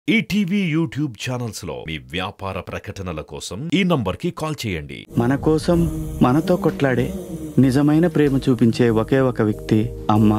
ETV YouTube channels లో మీ వ్యాపార ప్రకటనల కోసం ఈ నంబర్కి కాల్ చేయండి మన కోసం మనతో కొట్లాడే నిజమైన ప్రేమ చూపించే ఒకే ఒక వ్యక్తి అమ్మ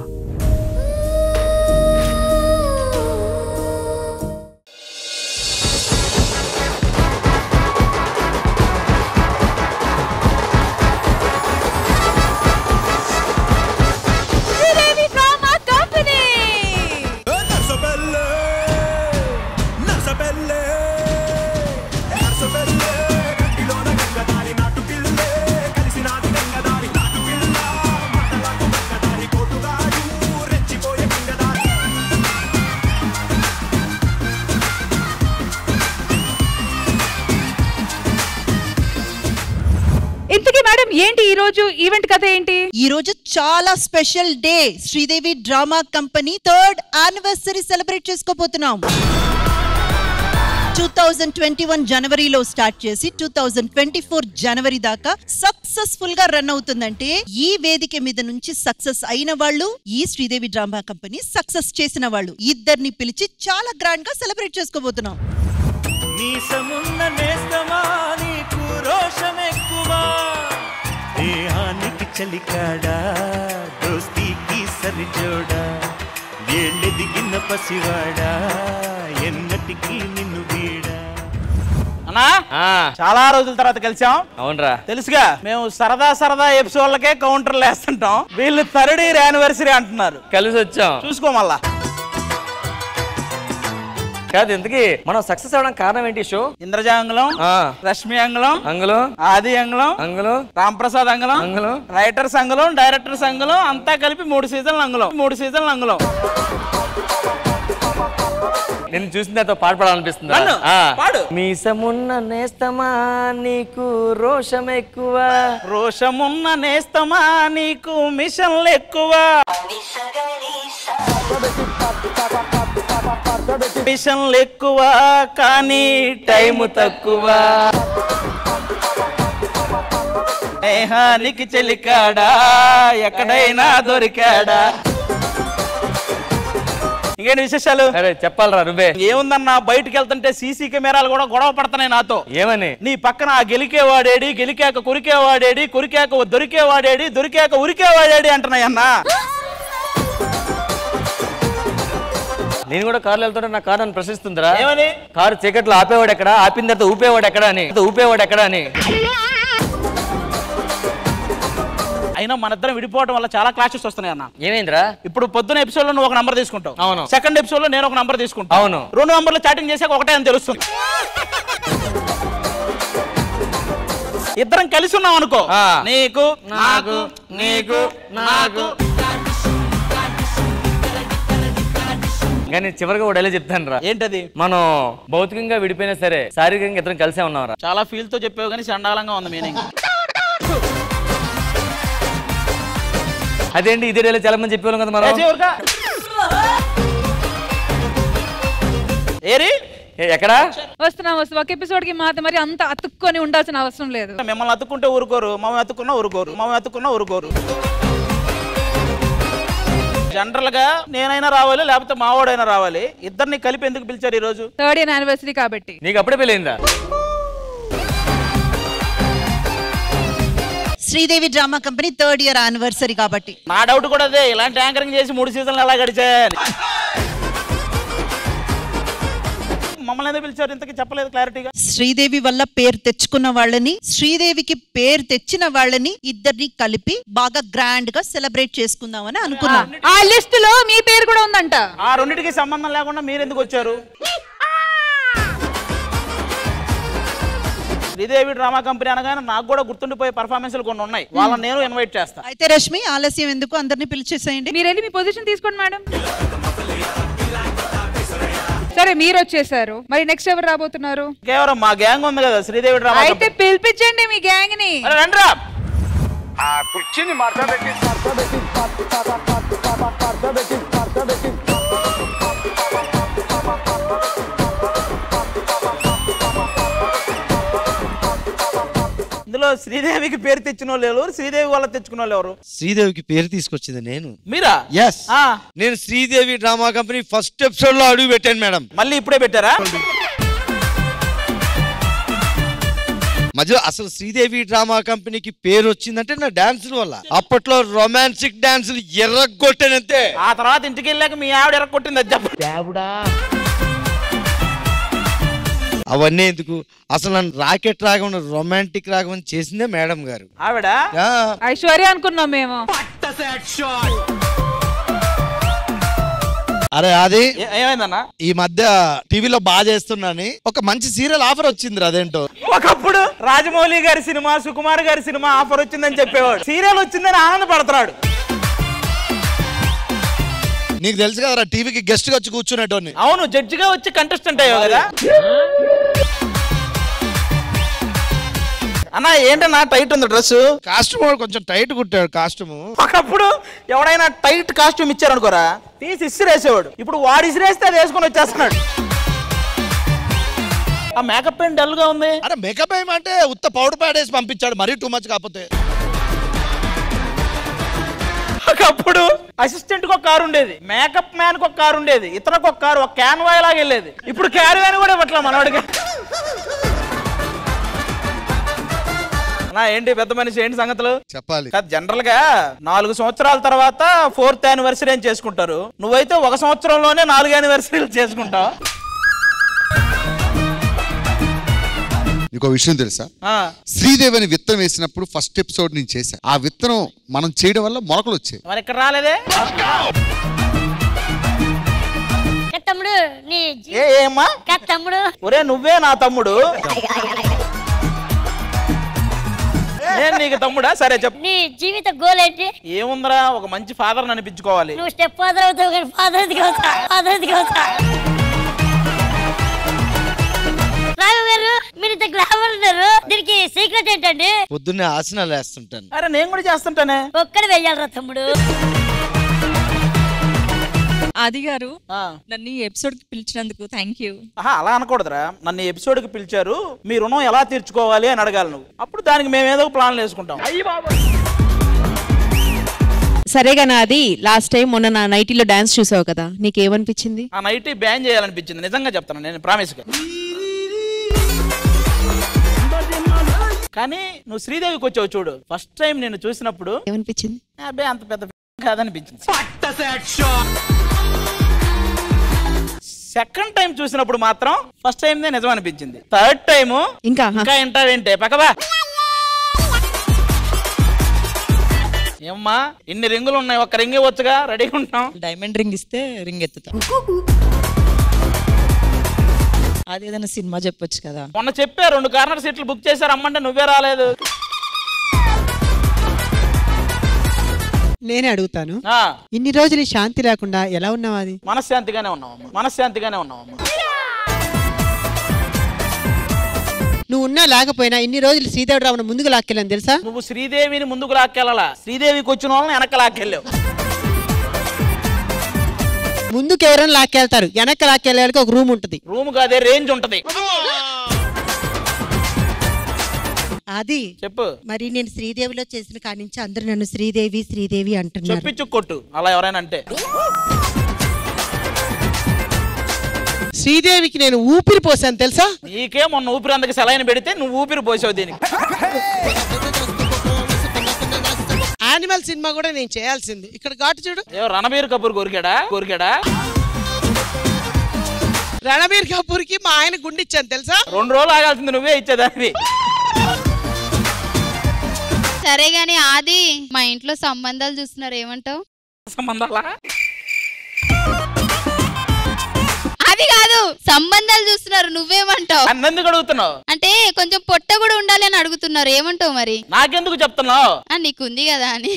Sridevi Drama Company! Narsapelle, Narsapelle, Narsapelle, గట్టిలోన గంగదారి నాటు పిల్లే, కలిసినాది గంగదారి నాటు పిల్ల, మాటలకు గంగదారి కోటుగాడు, రెచ్చిపోయే గంగదారి. ఇంతకీ మేడం ఏంటి ఈ రోజు ఈవెంట్ కథ ఏంటి ఈ రోజు చాలా special day Sridevi drama company third anniversary celebrate చేసుకోబోతున్నాం టూ థౌజండ్ ట్వంటీ వన్ జనవరిలో స్టార్ట్ చేసి టూ థౌజండ్ ట్వంటీ ఫోర్ జనవరి దాకా సక్సెస్ఫుల్ గా రన్ అవుతుందంటే ఈ వేదిక మీద నుంచి సక్సెస్ అయిన వాళ్ళు ఈ శ్రీదేవి డ్రామా కంపెనీ సక్సెస్ చేసిన వాళ్ళు ఇద్దరిని పిలిచి చాలా గ్రాండ్ గా సెలబ్రేట్ చేసుకోబోతున్నాం మీసమున్న నేస్తమా నీకు రోషం ఎక్కువ దేహానికి చలికాడా దోస్తీకి సరిజోడా ఏళ్ళెదిగిన పసివాడా ఎన్నటికీ నిన్ను వీడా అన్నా ఆ, చాలా రోజుల తర్వాత కలిసాం అవునరా తెలుసుగా మేము సరదా సరదా ఎపిసోడ్లకే కౌంటర్లు వేస్తుంటాం వీళ్ళు థర్డ్ ఇయర్ యానివర్సరీ అంటున్నారు కలిసి వచ్చాం చూసుకో మళ్ళా కాదు ఇంతకీ మనం సక్సెస్ అవడం కారణం ఏంటి షో ఇంద్రజాంగలం ఆ, రష్మి అంగళం అంగులు ఆది అంగళం అంగులు రాంప్రసాద్ అంగళం అంగుళం. రైటర్స్ అంగళం డైరెక్టర్స్ అంగళం అంతా కలిపి మూడు సీజన్లు అంగళం మూడు సీజన్లు అంగళం నిన్ను చూసిన నాతో పాట పాడాలనిపిస్తుంది నన్ను? పాడు. మీసమున్న నేస్తమా నీకు రోషం ఎక్కువ రోషమున్న నేస్తమా నీకు మిషన్లు ఎక్కువ మిషన్లు ఎక్కువ కానీ టైము తక్కువ స్నేహానికి చెలికాడా ఎక్కడైనా దొరికాడా ఇంకేంటి విశేషాలు అరే చెప్పాలరా నువ్వే ఏముందన్నా బయటికి వెళ్తుంటే సీసీ కెమెరాలు కూడా గొడవ పడుతున్నాయి నాతో ఏమని నీ పక్కన ఆ గెలికేవాడేడి గెలికాక కొరికేవాడేడి కొరికాక దొరికేవాడేడి దొరికాక ఉరికేవాడేడి అంటున్నాయి అన్నా నేను కూడా కార్లో వెళ్తుంటే నా కారు నన్ను ప్రశ్నిస్తుందిరా ఏమని కారు చీకట్లో ఆపేవాడు ఎక్కడ ఆపిన తర్వాత ఊపేవాడు ఎక్కడ అని ఊపేవాడు ఎక్కడ అని అయినా మన ఇద్దరం విడిపోవడం వల్ల చాలా క్లాషెస్ వస్తున్నాయి అన్న ఏమైందిరా ఇప్పుడు పొద్దున ఎపిసోడ్ లో నువ్వు ఒక నంబర్ తీసుకుంటావు అవును. సెకండ్ ఎపిసోడ్ లో నేను ఒక నంబర్ తీసుకుంటాను అవును. రెండు నంబర్లు చాటింగ్ చేసాక ఒకటే అని తెలుస్తుంది ఇద్దరం కలిసి ఉన్నాం అనుకో ఆ. నీకు నాకు, నీకు, నాకు. కానీ చివరిగా కూడా చెప్తాను రా ఏంటది మనం భౌతికంగా విడిపోయినా సరే శారీరకంగా ఇద్దరం కలిసే ఉన్నారా చాలా ఫీల్ తో చెప్పావు కానీ చండాలంగా ఉంది మీనింగ్ అదేంటి ఇదే డైలాగ్ చాలా మంది చెప్పేవాళ్ళం కదా మనం ఏరి ఏ, ఎక్కడా వస్తున్నాం వస్తాం ఒక ఎపిసోడ్ కి మాత్రం మరి అంత అతుక్కొని ఉండాల్సిన అవసరం లేదు మిమ్మల్ని అతుక్కుంటే ఊరుకోరు మమ్మల్ని అతుక్కున్నా ఊరుకోరు మమ్మల్ని అతుక్కున్నా ఊరుకోరు జనరల్ గా నేనైనా రావాలి లేకపోతే మావాడైనా రావాలి ఇద్దరిని కలిపి ఎందుకు పిలిచారు ఈ రోజు థర్డ్ ఇయర్ యానివర్సరీ కాబట్టి నీకు అప్పుడే పెళ్ళైందా Sridevi drama company third year anniversary కాబట్టి నా డౌట్ కూడా అదే ఇలాంటి యాంకరింగ్ చేసి మూడు సీజన్లు ఎలా గడిచాయని మమ్మల్ని ఎందుకు పిలిచారు ఇంతకీ చెప్పలేదు క్లారిటీగా శ్రీదేవి వల్ల పేరు తెచ్చుకున్న వాళ్ళని శ్రీదేవికి పేరు తెచ్చిన వాళ్ళని ఇద్దరిని కలిపి బాగా గ్రాండ్ గా సెలబ్రేట్ చేసుకుందామని అనుకున్నాం ఆ లిస్ట్ లో మీ పేరు కూడా ఉందంట ఆ రెండింటికి సంబంధం లేకుండా మీరు ఎందుకు వచ్చారు శ్రీదేవి డ్రామా కంపెనీ అనగానే నాకు కూడా గుర్తుండిపోయే పర్ఫార్మెన్స్లు కొన్ని ఉన్నాయి వాళ్ళని నేను ఇన్వైట్ చేస్తా అయితే రష్మి ఆలస్యం ఎందుకు అందరిని పిలిచేసేయండి మీరు వెళ్ళి మీ పొజిషన్ తీసుకోండి మేడం సరే మీరు వచ్చేసారు మరి నెక్స్ట్ ఎవరు రాబోతున్నారు కేవలం మా గ్యాంగ్ ఉంది కదా శ్రీదేవి డ్రామా అయితే కంపెనీ పిలిపించండి మీ గ్యాంగ్ ని అరే రండిరా ఇందులో శ్రీదేవికి పేరు తెచ్చిన వాళ్ళు ఎవరు శ్రీదేవి వల్ల తెచ్చుకున్న వాళ్ళు ఎవరు శ్రీదేవికి పేరు తీసుకొచ్చింది నేను మీరా ఎస్ ఆ, నేను Sridevi drama company first episode లో అడుగు పెట్టాను మేడం మళ్ళీ ఇప్పుడే పెట్టారా మధ్యలో అసలు శ్రీదేవి డ్రామా కంపెనీకి పేరు వచ్చిందంటే నా డాన్సుల వల్ల అప్పట్లో రొమాన్సిక్ డాన్సులు ఎర్రగొట్టానంతే ఆ తర్వాత ఇంటికి వెళ్ళాక మీ ఆవిడ ఎరగొట్టింది అది చెప్పు అవన్నీ ఎందుకు అసలు నన్ను రాకెట్ రాగమని రొమాంటిక్ రాగమని చేసిందే మేడం గారు ఆవిడ యా. ఐశ్వర్య అనుకున్నాం మేము అరే అది ఏ- ఏమైందన్నా ఈ మధ్య టీవీలో బాగా చేస్తున్నాని ఒక మంచి సీరియల్ ఆఫర్ వచ్చింది అదేంటో ఒకప్పుడు రాజమౌళి గారి సినిమా సుకుమార్ గారి సినిమా ఆఫర్ వచ్చిందని చెప్పేవాడు సీరియల్ వచ్చిందని ఆనందపడుతున్నాడు నీకు తెలుసు కదా టీవీకి గెస్ట్ గా వచ్చి కూర్చునేటోని అవును జడ్జిగా వచ్చి కంటెస్టెంట్ అయ్యావు కదా అన్న ఏంటన్నా టైట్ ఉంది డ్రెస్ కాస్ట్యూమ్ కొంచెం టైట్ కుట్టాడు కాస్ట్యూమ్ ఒకప్పుడు ఎవడైనా టైట్ కాస్ట్యూమ్ ఇచ్చారనుకోరా తీసి ఇసిరేసేవాడు ఇప్పుడు వాడు ఇసిరేస్తే అది వేసుకొని వచ్చేస్తున్నాడు ఆ మేకప్ ఏం డల్ గా ఉంది అరే మేకప్ ఏమంటే ఉత్త పౌడర్ ప్యాడ్ వేసి పంపించాడు మరీ టూ మచ్ కాకపోతే ఒకప్పుడు అసిస్టెంట్ కి ఒక కారు ఉండేది మేకప్ మ్యాన్ కి ఒక కారు ఉండేది ఇతనికి ఒక కారు ఒక క్యాన్వాయ్ లాగా వెళ్ళేది ఇప్పుడు క్యాన్వాయ్ కూడా ఇవ్వట్లా మనవాడికి నా ఏంటి పెద్ద మనిషి ఏంటి సంగతులు చెప్పాలి కాదు జనరల్ గా నాలుగు సంవత్సరాల తర్వాత ఫోర్త్ యానివర్సరీ అని చేసుకుంటారు నువ్వైతే ఒక సంవత్సరంలోనే నాలుగు యానివర్సరీలు చేసుకుంటావు నీకు విషయం తెలుసా ఆ, శ్రీదేవి అని విత్తనం వేసినప్పుడు ఫస్ట్ ఎపిసోడ్ నేను చేశా ఆ విత్తనం మనం చేయడం వల్ల మొలకలు వచ్చాయి మరి ఇక్కడ రాలేదే తమ్ముడు నీ జీ- ఏ ఏమ్మా కా తమ్ముడు ఒరే నువ్వే నా తమ్ముడు నేను నీకు తమ్ముడా సరే చెప్పు నీ జీవిత గోల్ ఏంటి ఏముందిరా ఒక మంచి ఫాదర్ అనిపించుకోవాలి నువ్వు స్టెప్ ఫాదర్ అవుతావు కానీ ఫాదర్ ఎందుకు అవుతా ఫాదర్ ఎందుకు అవుతా రాఘవ గారు మీరు ఇంత గ్లామర్ ఉన్నారు దీనికి సీక్రెట్ ఏంటండి పొద్దున్నే ఆసనాలు వేస్తుంటాను అరే నేను కూడా చేస్తుంటానే ఒక్కడ వెయ్యాలరా తమ్ముడు ఆది గారు ఆ, నన్ను ఈ ఎపిసోడ్ కి పిలిచినందుకు థ్యాంక్ యూ ఆహా అలా అనకూడదురా నన్ను ఈ ఎపిసోడ్ కి పిలిచారు మీ రుణం ఎలా తీర్చుకోవాలి అని అడగాలి నువ్వు అప్పుడు దానికి మేము ఏదో ఒక ప్లాన్లు వేసుకుంటాం సరేగా నాది లాస్ట్ టైం మొన్న నా నైటీలో డాన్స్ చూసావు కదా నీకేమనిపించింది ఆ నైట్ బ్యాన్ చేయాలనిపించింది నిజంగా చెప్తాను నేను ప్రామిస్గా కానీ నువ్వు శ్రీదేవికి వచ్చావు చూడు ఫస్ట్ టైం నేను చూసినప్పుడు ఏమనిపించింది అబ్బే అంత పెద్ద కాదనిపించింది సెకండ్ టైం చూసినప్పుడు మాత్రం ఫస్ట్ టైం నిజం అనిపించింది థర్డ్ టైం ఇంకా ఇంకా వింటావేంటే పక్కబా ఏమ్మా ఇన్ని రింగులు ఉన్నాయి ఒక్క రింగ్ ఇవ్వచ్చుగా రెడీగా ఉంటాం డైమండ్ రింగ్ ఇస్తే రింగ్ ఎత్తుతా అది ఏదైనా సినిమా చెప్పొచ్చు కదా మొన్న చెప్పా రెండు కార్నర్ సీట్లు బుక్ చేశారు అమ్మంటే నువ్వే రాలేదు నేనే అడుగుతాను ఆ, ఇన్ని రోజులు ఈ శాంతి లేకుండా ఎలా ఉన్నావు అది మనశ్శాంతిగానే ఉన్నావమ్మా మనశ్శాంతిగానే ఉన్నావమ్మా నువ్వు ఉన్నా లేకపోయినా ఇన్ని రోజులు శ్రీదేవి రావణ ముందుకు లాక్కెళ్ళాను తెలుసా నువ్వు శ్రీదేవిని ముందుకు లాక్కెళ్ళాలా శ్రీదేవికి వచ్చిన వాళ్ళని వెనక లాక్కెళ్ళావు ముందుకు ఎవరైనా లాక్కెళ్తారు వెనక్కి లాక్కెళ్ళడానికి ఒక రూమ్ ఉంటుంది రూమ్ అదే రేంజ్ ఉంటది అది చెప్పు మరి నేను శ్రీదేవిలో చేసిన కాడి నుంచి అందరూ నన్ను శ్రీదేవి శ్రీదేవి అంటున్నారు చెప్పించు కొట్టు అలా ఎవరైనా అంటే శ్రీదేవికి నేను ఊపిరి పోసాను తెలుసా నీకే మొన్న ఊపిరి అందుకు సెలైన్ పెడితే నువ్వు ఊపిరి పోసావు దీనికి యానిమల్ సినిమా కూడా నేను చేయాల్సింది ఇక్కడ ఘాటు చూడు ఏ రణబీర్ కపూర్ కోరికాడా కోరికాడా రణబీర్ కపూర్ కి మా ఆయన గుండిచ్చాను తెలుసా రెండు రోజులు ఆగాల్సింది నువ్వే ఇచ్చేదానివి సరే గాని ఆది మా ఇంట్లో సంబంధాలు చూస్తున్నారు ఏమంటావు సంబంధాలా అది కాదు సంబంధాలు చూస్తున్నారు నువ్వేమంటావు నన్నెందుకు అడుగుతున్నావు అంటే కొంచెం పొట్ట కూడా ఉండాలి అని అడుగుతున్నారు ఏమంటావు మరి నాకెందుకు చెప్తున్నావు ఆ, నీకుంది కదా అని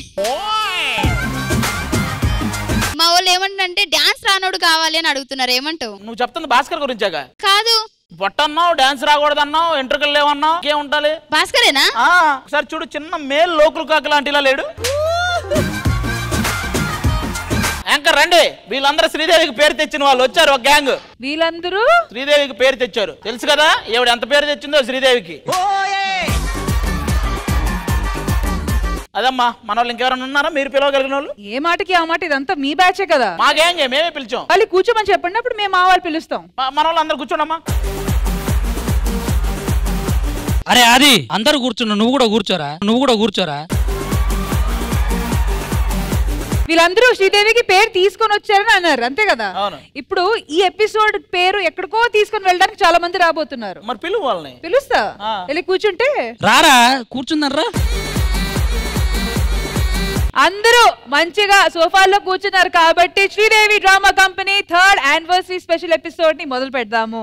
మా వాళ్ళు ఏమంటారంటే డాన్స్ రానోడు కావాలి అని అడుగుతున్నారు ఏమంటావు నువ్వు చెప్తుంది భాస్కర్ గురించాగా కాదు పొట్టన్నావు డాన్స్ రాకూడదన్నావు ఎంట్రుకలు లేవన్నావు ఇంకేం ఉండాలి భాస్కరేనా ఆ, ఒకసారి చూడు చిన్న మేల్ లోకులు కాకు లాంటి ఇలా లేడు యాంకర్ రండి వీళ్ళందరూ శ్రీదేవికి పేరు తెచ్చిన వాళ్ళు వచ్చారు ఒక గ్యాంగ్ వీళ్ళందరూ శ్రీదేవికి పేరు తెచ్చారు తెలుసు కదా ఈవిడ ఎంత పేరు తెచ్చిందో శ్రీదేవికి అదమ్మా మన వాళ్ళు ఇంకెవరైనా ఉన్నారా మీరు పిలవగలిగిన వాళ్ళు ఏ మాటకి ఆ మాట ఇదంతా మీ బ్యాచే కదా మాకేం చేయం, మేమే పిలిచాం వాళ్ళు కూర్చోమని చెప్పండి అప్పుడు మేము మా వాళ్ళు పిలుస్తాం మా- మన వాళ్ళు అందరు కూర్చోండమ్మా అరే అది అందరు కూర్చున్నా నువ్వు కూడా కూర్చోరా నువ్వు కూడా కూర్చోరా వీళ్ళందరూ శ్రీదేవికి పేరు తీసుకొని వచ్చారని అన్నారు అంతే కదా అవును. ఇప్పుడు ఈ ఎపిసోడ్ పేరు ఎక్కడికో తీసుకొని వెళ్ళడానికి చాలా మంది రాబోతున్నారు మరి పిలువు వాళ్ళని పిలుస్తా వెళ్ళి కూర్చుంటే రారా కూర్చున్నారా అందరూ మంచిగా సోఫాల్లో కూర్చున్నారు కాబట్టి Sridevi drama company third anniversary special episode ని మొదలు పెడదాము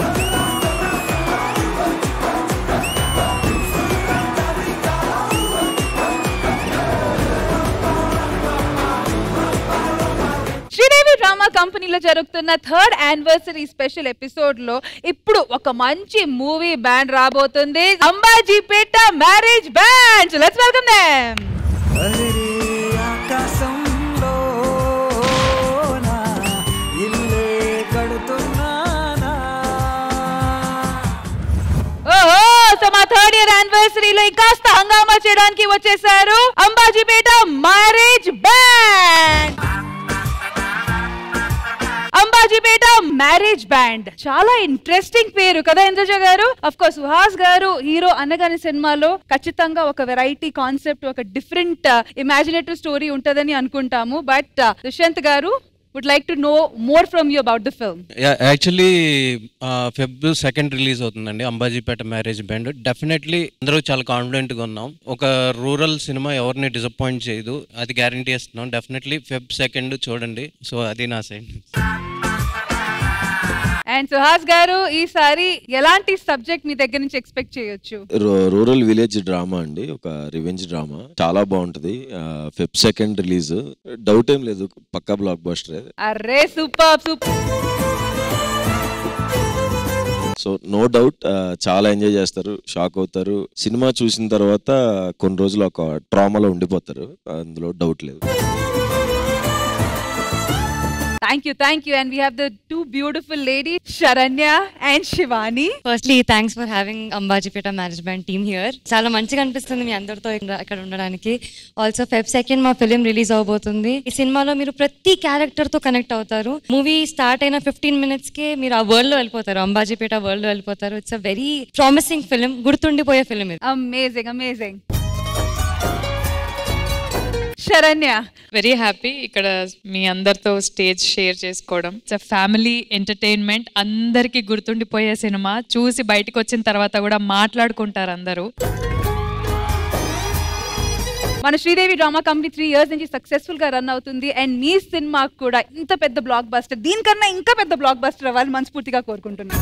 శ్రీదేవి డ్రామా కంపెనీలో జరుగుతున్న థర్డ్ యానివర్సరీ స్పెషల్ ఎపిసోడ్ లో ఇప్పుడు ఒక మంచి మూవీ బ్యాండ్ రాబోతుంది Ambajipeta marriage band let's welcome them ఆకాశంలో నా ఇల్లే కడుతున్నానా ఓహో సో మా థర్డ్ ఇయర్ యానివర్సరీలో ఇంకాస్త హంగామా చేయడానికి వచ్చేసారు Ambajipeta marriage band Ambajipeta marriage band చాలా ఇంట్రెస్టింగ్ పేరు కదా ఇంద్రజ గారు అఫ్ కోర్స్ సుహాస్ గారు హీరో అన్నగాని సినిమాలో ఖచ్చితంగా ఒక వెరైటీ కాన్సెప్ట్ ఒక డిఫరెంట్ ఇమాజినేటివ్ స్టోరీ ఉంటదని అనుకుంటాము but Dushyanth garu would like to know more from you about the film actually Feb second release అవుతుందండి అంబాజీపేట మ్యారేజ్ బ్యాండ్ డెఫినెట్లీ అందరూ చాలా కాన్ఫిడెంట్గా ఉన్నాం ఒక రూరల్ సినిమా ఎవరిని డిసప్పాయింట్ చేయదు అది గ్యారంటీ ఇస్తున్నాం డెఫినెట్లీ ఫెబ్ సెకండ్ చూడండి సో అది నా సైడ్ అండ్ సుహాస్ గారు ఈసారి ఎలాంటి సబ్జెక్ట్ మీ దగ్గర నుంచి ఎక్స్పెక్ట్ చేయొచ్చు రూ- రూరల్ విలేజ్ డ్రామా అండి ఒక రివెంజ్ డ్రామా చాలా బాగుంటది ఫెబ్ సెకండ్ రిలీజ్ డౌట్ ఏం లేదు పక్కా బ్లాక్ బస్టర్ అరే super super so no doubt చాలా ఎంజాయ్ చేస్తారు షాక్ అవుతారు సినిమా చూసిన తర్వాత కొన్ని రోజులు ఒక ట్రామాలో ఉండిపోతారు అందులో డౌట్ లేదు thank you thank you and we have the two beautiful lady Saranya and Shivani firstly thanks for having Ambajipeta management team here చాలా మంచిగా అనిపిస్తుంది మీ అందరితో ఇక్కడ ఇక్కడ ఉండడానికి ఆల్సో ఫెబ్ సెకండ్ మా ఫిలిం రిలీజ్ అవబోతుంది ఈ సినిమాలో మీరు ప్రతి క్యారెక్టర్ తో కనెక్ట్ అవుతారు మూవీ స్టార్ట్ అయిన ఫిఫ్టీన్ మినిట్స్ కి మీరు ఆ వరల్డ్ లో వెళ్ళిపోతారు అంబాజీపేట వరల్డ్ లో వెళ్ళిపోతారు it's a very promising film గుర్తుండిపోయే ఫిలిం ఇది amazing amazing Saranya very happy ఇక్కడ మీ అందరితో స్టేజ్ షేర్ చేసుకోవడం ఇట్స్ ఫ్యామిలీ ఎంటర్టైన్మెంట్ అందరికీ గుర్తుండిపోయే సినిమా చూసి బయటకు వచ్చిన తర్వాత కూడా మాట్లాడుకుంటారు అందరూ మన Sridevi drama company three years నుంచి సక్సెస్ఫుల్ గా రన్ అవుతుంది అండ్ మీ సినిమా కూడా ఇంత పెద్ద బ్లాక్ బస్టర్ దీనికన్నా ఇంకా పెద్ద బ్లాక్ బస్టర్ అవ్వాలి మనస్ఫూర్తిగా కోరుకుంటున్నాను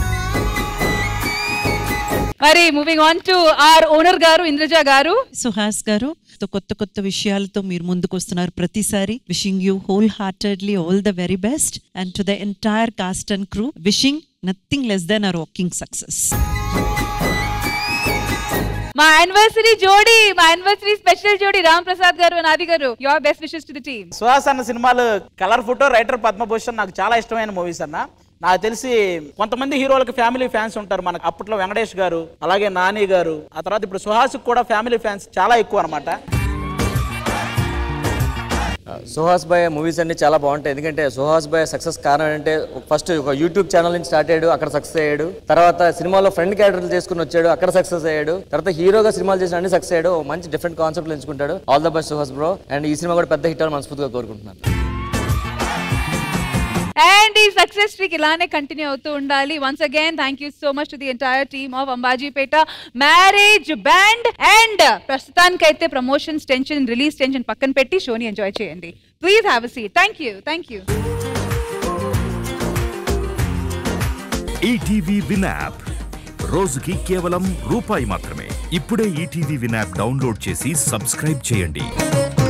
మరి moving on to our owner garu Indraja గారు సుహాస్ గారు తో కొత్త కొత్త విషయాలతో మీరు ముందుకు వస్తున్నారు ప్రతిసారి wishing you wholeheartedly all the very best and to the entire cast and crew wishing nothing less than our walking success మా యానివర్సరీ జోడీ మా యానివర్సరీ స్పెషల్ జోడీ రామ్ ప్రసాద్ గారు and Aadi garu your best wishes to the team Suhas అన్న సినిమాలు colour photo writer Padma Bhushan నాకు చాలా ఇష్టమైన మూవీస్ అన్న నాకు తెలిసి కొంతమంది హీరోలకు ఫ్యామిలీ ఫ్యాన్స్ ఉంటారు మనకు అప్పట్లో వెంకటేష్ గారు అలాగే నాని గారు ఆ తర్వాత ఇప్పుడు సుహాస్ కూడా ఫ్యామిలీ ఫ్యాన్స్ చాలా ఎక్కువ అనమాట సుహాస్ బాయ్ మూవీస్ అన్ని చాలా బాగుంటాయి ఎందుకంటే సుహాస్ బాయ్ సక్సెస్ కారణం అంటే ఫస్ట్ ఒక యూట్యూబ్ ఛానల్ నుంచి స్టార్ట్ అయ్యాడు అక్కడ సక్సెస్ అయ్యాడు తర్వాత సినిమాలో ఫ్రెండ్ క్యారెక్టర్లు చేసుకుని వచ్చాడు అక్కడ సక్సెస్ అయ్యాడు తర్వాత హీరోగా సినిమాలు చేసిన అన్ని సక్సెస్ అయ్యాడు ఓ మంచి డిఫరెంట్ కాన్సెప్ట్ ఎంచుకుంటాడు all the best Suhas bro and ఈ సినిమా కూడా పెద్ద హిట్ అని మనస్ఫూర్తిగా కోరుకుంటున్నాను అండ్ ఈ సక్సెస్ స్ట్రీక్ ఇలానే కంటిన్యూ అవుతూ ఉండాలి once again thank you so much to the entire team of Ambajipeta marriage band and ప్రస్తుతానికైతే ప్రమోషన్స్ టెన్షన్ రిలీజ్ టెన్షన్ పక్కన పెట్టి షోని ఎంజాయ్ చేయండి please have a seat thank you thank you ETV win app రోజుకి కేవలం రూపాయి మాత్రమే ఇప్పుడే ఈటీవీ విన్ యాప్ డౌన్లోడ్ చేసి సబ్స్క్రైబ్ చేయండి